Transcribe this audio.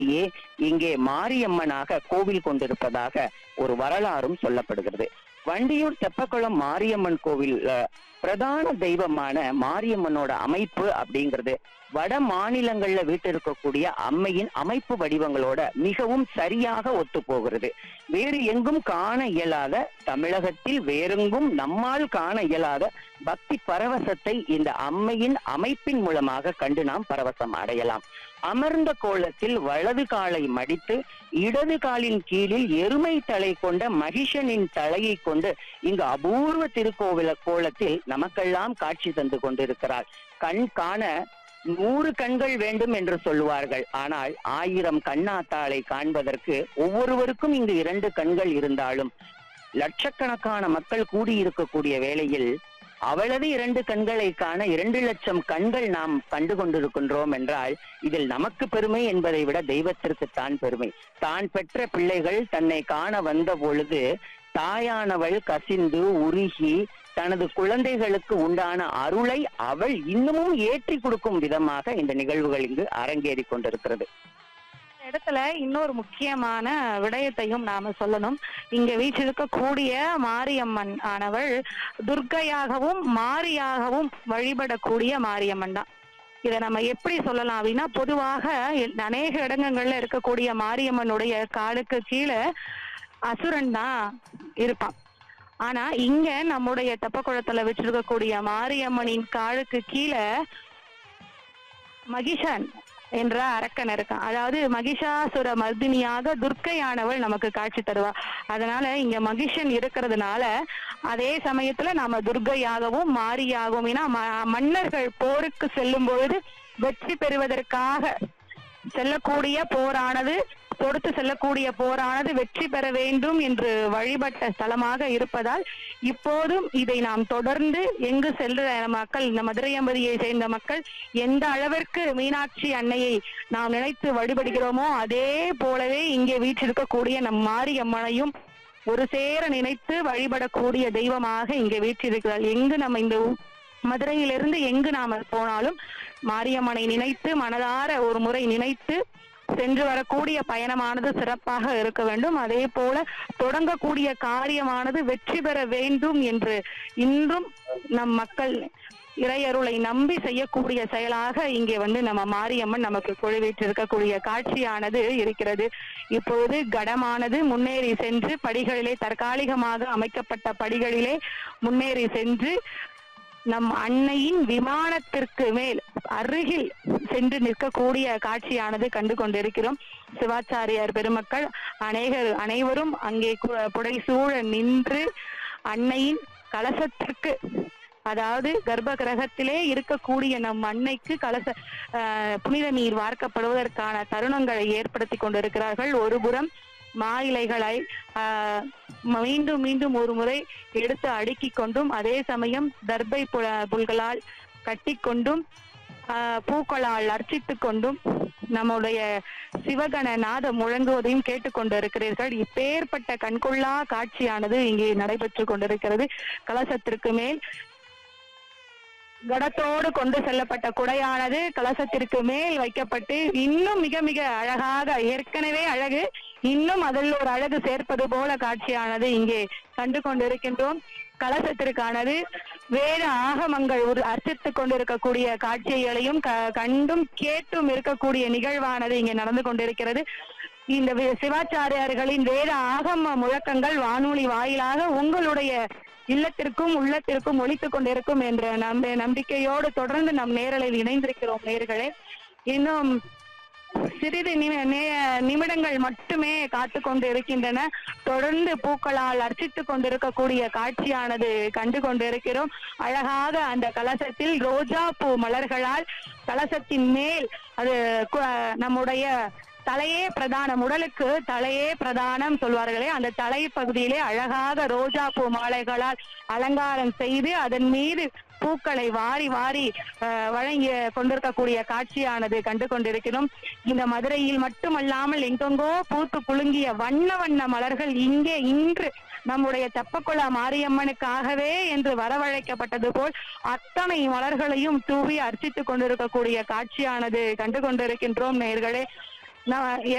ஏ இங்கே மாரியம்மனாக கோவில் கொண்டிருப்பதாக ஒரு வரலாறும் சொல்லப்படுகிறது வண்டியூர் தெப்பக்குளம் மாரியம்மன் கோவில் அஹ், பிரதான தெய்வமான மாரியம்மனோட அமைப்பு அப்படிங்கிறது வட மாநிலங்கள்ல வீட்டிருக்கக்கூடிய அம்மையின் அமைப்பு வடிவங்களோட மிகவும் சரியாக ஒத்து போகிறது வேறு எங்கும் காண இயலாத தமிழகத்தில் வேறெங்கும் நம்மால் காண இயலாத பக்தி பரவசத்தை இந்த அம்மையின் அமைப்பின் மூலமாக கண்டு நாம் பரவசம் அடையலாம் அமர்ந்த கோலத்தில் வலது காலை மடித்து இடது காலின் கீழில் எருமை தலை கொண்ட மகிஷனின் தலையை கொண்டு இங்கு அபூர்வ திருக்கோவில கோலத்தில் நமக்கெல்லாம் காட்சி தந்து கொண்டிருக்கிறார் கண் காண நூறு கண்கள் வேண்டும் என்று சொல்லுவார்கள் ஆனால் ஆயிரம் கண்ணாத்தாளை காண்பதற்கு ஒவ்வொருவருக்கும் இங்கு இரண்டு கண்கள் இருந்தாலும் லட்சக்கணக்கான மக்கள் கூடியிருக்கக்கூடிய வேளையில் அவளது இரண்டு கண்களை காண இரண்டு லட்சம் கண்கள் நாம் கண்டு கொண்டிருக்கின்றோம் என்றால் இதில் நமக்கு பெருமை என்பதை விட தெய்வத்திற்கு தான் பெருமை தான் பெற்ற பிள்ளைகள் தன்னை காண வந்த பொழுது தாயானவள் கசிந்து உருகி தனது குழந்தைகளுக்கு உண்டான அருளை அவள் இன்னமும் ஏற்றி கொடுக்கும் விதமாக இந்த நிகழ்வுகள் இங்கு அரங்கேறி கொண்டிருக்கிறது இந்த இடத்துல இன்னொரு முக்கியமான விடயத்தையும் நாம சொல்லணும் இங்க வீற்றிருக்கக்கூடிய மாரியம்மன் ஆனவள் துர்க்கையாகவும் மாரியாகவும் வழிபடக்கூடிய மாரியம்மன் தான் இதை நம்ம எப்படி சொல்லலாம் அப்படின்னா பொதுவாக எல்- அநேக இடங்கள்ல இருக்கக்கூடிய மாரியம்மனுடைய காலுக்கு கீழே அசுரன் தான் இருப்பான் ஆனா இங்க நம்முடைய தெப்பக்குளத்துல வச்சிருக்கக்கூடிய மாரியம்மனின் காலுக்கு கீழே மகிஷன் என்ற அரக்கன் இருக்கான் அதாவது மகிஷாசுர மர்தினியாக துர்க்கையானவள் நமக்கு காட்சி தருவா அதனால இங்க மகிஷன் இருக்கிறதுனால அதே சமயத்துல நாம துர்க்கையாகவும் மாரியாகவும் ஏன்னா ம- மன்னர்கள் போருக்கு செல்லும் பொழுது வெற்றி பெறுவதற்காக செல்லக்கூடிய போரானது தொடுத்து செல்லக்கூடிய போரானது வெற்றி பெற வேண்டும் என்று வழிபட்ட ஸ்தலமாக இருப்பதால் இப்போதும் இதை நாம் தொடர்ந்து எங்கு செல்ற மக்கள் இந்த மதுரையம்பதியை சேர்ந்த மக்கள் எந்த அளவிற்கு மீனாட்சி அன்னையை நாம் நினைத்து வழிபடுகிறோமோ அதே போலவே இங்கே வீற்றிருக்கக்கூடிய நம் மாரியம்மனையும் ஒரு சேர நினைத்து வழிபடக்கூடிய தெய்வமாக இங்கே வீற்றிருக்கிறாள் எங்கு நம்ம இந்த ஊ- மதுரையிலிருந்து எங்கு நாம போனாலும் மாரியம்மனை நினைத்து மனதார ஒரு முறை நினைத்து சென்று வரக்கூடிய பயணமானது சிறப்பாக இருக்க வேண்டும் அதே போல தொடங்கக்கூடிய காரியமானது வெற்றி பெற வேண்டும் என்று இன்றும் நம் மக்கள் இறையருளை நம்பி செய்யக்கூடிய செயலாக இங்கே வந்து நம்ம மாரியம்மன் நமக்கு குழுவிட்டு இருக்கக்கூடிய காட்சியானது இருக்கிறது இப்பொழுது கடமானது முன்னேறி சென்று படிகளிலே தற்காலிகமாக அமைக்கப்பட்ட படிகளிலே முன்னேறி சென்று நம் அன்னையின் விமானத்திற்கு மேல் அருகில் சென்று நிற்கக்கூடிய காட்சியானது கண்டு கொண்டிருக்கிறோம் சிவாச்சாரியார் பெருமக்கள் அநேகர் அனைவரும் அங்கே கு- புடைசூழ நின்று அன்னையின் கலசத்திற்கு அதாவது கர்ப்ப கிரகத்திலே இருக்கக்கூடிய நம் அன்னைக்கு கலச ஆஹ், புனித நீர் வார்க்கப்படுவதற்கான தருணங்களை ஏற்படுத்தி கொண்டிருக்கிறார்கள் ஒருபுறம் மா இலைகளை ஆஹ், மீண்டும் மீண்டும் ஒரு முறை எடுத்து அடுக்கிக் கொண்டும் அதே சமயம் தர்பை புல- புல்களால் கட்டிக்கொண்டும் ஆஹ், பூக்களால் அர்ச்சித்துக் கொண்டும் நம்முடைய சிவகண நாதம் முழங்குவதையும் கேட்டுக்கொண்டு இருக்கிறீர்கள் இப்பேற்பட்ட கண்கொள்ளா காட்சியானது இங்கே நடைபெற்று கொண்டிருக்கிறது கலசத்திற்கு மேல் கடத்தோடு கொண்டு செல்லப்பட்ட குடையானது கலசத்திற்கு மேல் வைக்கப்பட்டு இன்னும் மிக மிக அழகாக ஏற்கனவே அழகு இன்னும் அதில் ஒரு அழகு சேர்ப்பது போல காட்சியானது இங்கே கண்டு கொண்டிருக்கின்றோம் கலசத்திற்கானது வேத ஆகமங்கள் ஒரு அர்ச்சித்துக் கொண்டிருக்கக்கூடிய காட்சிகளையும் க- கண்டும் கேட்டும் இருக்கக்கூடிய நிகழ்வானது இங்கே நடந்து கொண்டிருக்கிறது இந்த வி- சிவாச்சாரியார்களின் வேத ஆகம முழக்கங்கள் வானொலி வாயிலாக உங்களுடைய இல்லத்திற்கும் உள்ளத்திற்கும் ஒலித்துக் கொண்டிருக்கும் என்ற நம்ப நம்பிக்கையோடு தொடர்ந்து நம் நேரலில் இணைந்திருக்கிறோம் நேர்களே இன்னும் சிறிது நிமி- நே- நிமிடங்கள் மட்டுமே காத்து கொண்டு இருக்கின்றன தொடர்ந்து பூக்களால் அர்ச்சித்துக் கொண்டிருக்கக்கூடிய காட்சியானது கண்டு கொண்டிருக்கிறோம் அழகாக அந்த கலசத்தில் ரோஜா பூ மலர்களால் கலசத்தின் மேல் அது கு- நம்முடைய தலையே பிரதானம் உடலுக்கு தலையே பிரதானம் சொல்வார்களே அந்த தலை பகுதியிலே அழகாக ரோஜா பூ மாலைகளால் அலங்காரம் செய்து அதன் மீது பூக்களை வாரி வாரி அஹ், வழங்கி கொண்டிருக்கக்கூடிய காட்சியானது கண்டு கொண்டிருக்கிறோம் இந்த மதுரையில் மட்டுமல்லாமல் எங்கெங்கோ பூத்து குலுங்கிய வண்ண வண்ண மலர்கள் இங்கே இன்று நம்முடைய தெப்பக்குள மாரியம்மனுக்காகவே என்று வரவழைக்கப்பட்டது போல் அத்தனை மலர்களையும் தூவி அர்ச்சித்துக் கொண்டிருக்கக்கூடிய காட்சியானது கண்டு கொண்டிருக்கின்றோம் நேர்களே நான்